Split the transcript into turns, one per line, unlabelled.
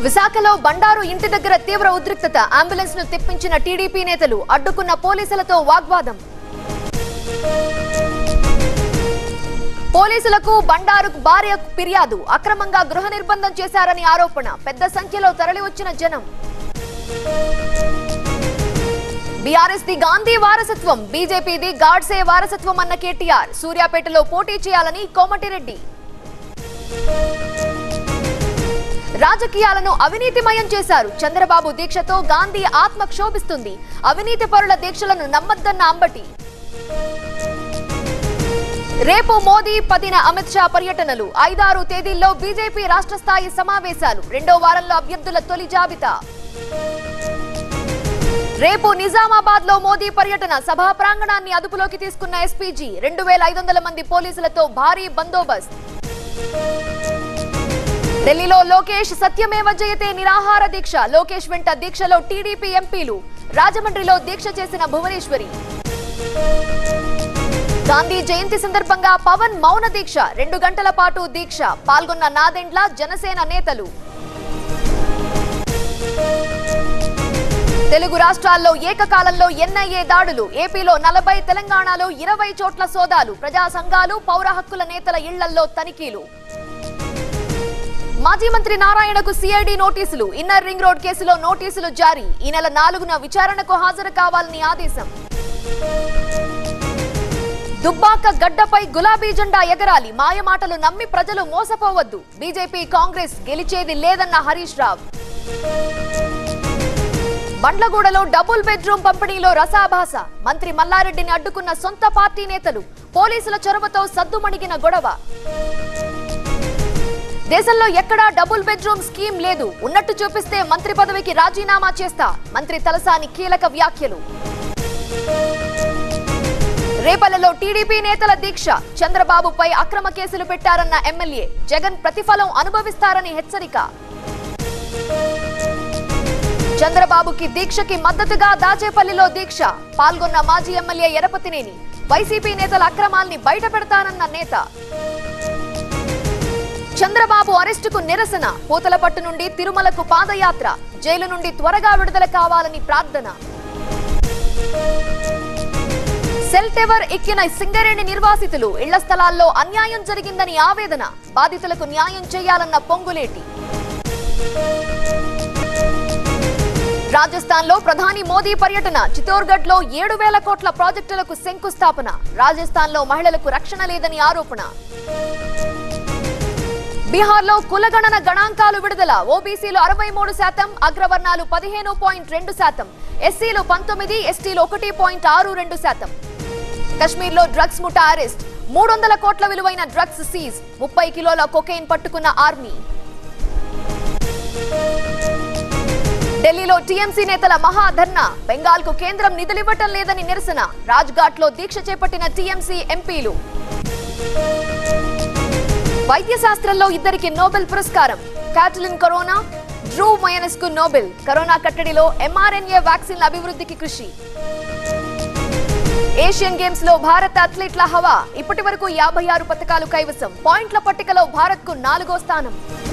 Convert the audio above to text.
విశాఖలో బండారు ఇంటి దగ్గర తీవ్ర ఉద్రిక్తత అంబులెన్స్ ను తెప్పించిన టీడీపీ నేతలు అడ్డుకున్న పోలీసులతో వాగ్వాదం పోలీసులకు బండారుకు భార్య ఫిర్యాదు అక్రమంగా గృహ నిర్బంధం చేశారని ఆరోపణ పెద్ద సంఖ్యలో తరలివచ్చిన జనం బీఆర్ఎస్ ది గాంధీ వారసత్వం బీజేపీది గాడ్సే వారసత్వం అన్న కేటీఆర్ సూర్యాపేటలో పోటీ చేయాలని కోమటిరెడ్డి రాజకీయాలను అవినీతిమయం చేశారు చంద్రబాబు దీక్షతో గాంధీ ఆత్మ క్షోభిస్తుంది అవినీతి పరుల దీక్షలను నమ్మద్దన్న అంబటి రేపు మోదీ పదిన అమిత్ షా పర్యటనలు ఐదారు తేదీల్లో బీజేపీ రాష్ట్ర స్థాయి సమావేశాలు రెండో వారంలో అభ్యర్థుల తొలి జాబితా రేపు నిజామాబాద్ లో మోదీ పర్యటన సభా ప్రాంగణాన్ని అదుపులోకి తీసుకున్న ఎస్పీజీ రెండు వేల ఐదు వందల మంది పోలీసులతో భారీ బందోబస్త్ ఢిల్లీలో లోకేష్ సత్యమేవ జయతే నిరాహార దీక్ష లోకేష్ వెంట దీక్షలో టీడీపీ ఎంపీలు రాజమండ్రిలో దీక్ష చేసిన భువనేశ్వరి గాంధీ జయంతి సందర్భంగా పవన్ మౌన దీక్ష రెండు గంటల పాటు దీక్ష పాల్గొన్న నాదెండ్ల జనసేన నేతలు తెలుగు రాష్ట్రాల్లో ఏకకాలంలో ఎన్ఐఏ దాడులు ఏపీలో నలభై తెలంగాణలో ఇరవై చోట్ల సోదాలు ప్రజా సంఘాలు పౌర హక్కుల నేతల ఇళ్లల్లో తనిఖీలు మాజీ మంత్రి నారాయణకు సిఐడి నోటీసులు ఇన్నర్ రింగ్ రోడ్ కేసులో నోటీసులు జారీ ఈ నెల నాలుగున విచారణకు హాజరు కావాలని ఆదేశం దుబ్బాక గడ్డపై గులాబీ జెండా ఎగరాలి మాయమాటలు నమ్మి ప్రజలు మోసపోవద్దు బీజేపీ కాంగ్రెస్ గెలిచేది లేదన్న హరీష్ రావు బండ్లగూడలో డబుల్ బెడ్రూమ్ పంపిణీలో రసాభాస మంత్రి మల్లారెడ్డిని అడ్డుకున్న సొంత పార్టీ నేతలు పోలీసుల చొరవతో సద్దుమణిగిన గొడవ దేశంలో ఎక్కడా డబుల్ బెడ్రూమ్ స్కీమ్ లేదు ఉన్నట్టు చూపిస్తే మంత్రి పదవికి రాజీనామా చేస్తా మంత్రి తలసాని కీలక వ్యాఖ్యలు రేపల్లలో టీడీపీ నేతల దీక్ష చంద్రబాబుపై అక్రమ కేసులు పెట్టారన్న ఎమ్మెల్యే జగన్ ప్రతిఫలం అనుభవిస్తారని హెచ్చరిక చంద్రబాబుకి దీక్షకి మద్దతుగా దాచేపల్లిలో దీక్ష పాల్గొన్న మాజీ ఎమ్మెల్యే ఎరపతినేని వైసీపీ నేతల అక్రమాల్ని బయటపెడతానన్న నేత చంద్రబాబు అరెస్టుకు నిరసన పూతలపట్టు నుండి తిరుమలకు పాదయాత్ర జైలు నుండి త్వరగా విడుదల కావాలని ప్రార్థన సెల్ టవర్ ఎక్కిన సింగరేణి నిర్వాసితులు ఇళ్ల స్థలాల్లో అన్యాయం జరిగిందని ఆవేదన బాధితులకు న్యాయం చేయాలన్న పొంగులేటి రాజస్థాన్ లో ప్రధాని మోదీ పర్యటన చిత్తోర్గఢ్ లో ఏడు వేల కోట్ల ప్రాజెక్టులకు శంకుస్థాపన రాజస్థాన్ లో మహిళలకు రక్షణ లేదని ఆరోపణ బీహార్ లో కులగణన గణాంకాలు విడుదల ఓబీసీలు అరవై మూడు శాతం అగ్రవర్ణాలు పదిహేను పాయింట్ రెండు శాతం ఎస్సీలు పంతొమ్మిది ఎస్టీలు ఒకటి పాయింట్ ఆరు రెండు శాతం కశ్మీర్ లో డ్రగ్స్ ముఠా అరెస్ట్ మూడు వందల కోట్ల విలువైన డ్రగ్స్ సీజ్ ముప్పై కిలోల కొకైన్ పట్టుకున్న ఆర్మీ ఢిల్లీలో టీఎంసీ నేతల మహాధర్నా బెంగాల్ కు కేంద్రం నిధులివ్వటం లేదని నిరసన రాజ్ఘాట్ లో దీక్ష చేపట్టిన టీఎంసీ ఎంపీలు వైద్య శాస్త్రంలో ఇద్దరికి నోబెల్ పురస్కారం కాటలిన్ కరోనా డ్రూ మయనస్ కు నోబెల్ కరోనా కట్టడిలో ఎంఆర్ఎన్ఏ వ్యాక్సిన్ల అభివృద్ధికి కృషి ఏషియన్ గేమ్స్ లో భారత అథ్లెట్ల హవా ఇప్పటి వరకు యాభై ఆరు పథకాలు కైవసం పాయింట్ల పట్టికలో భారత్ కు నాలుగో స్థానం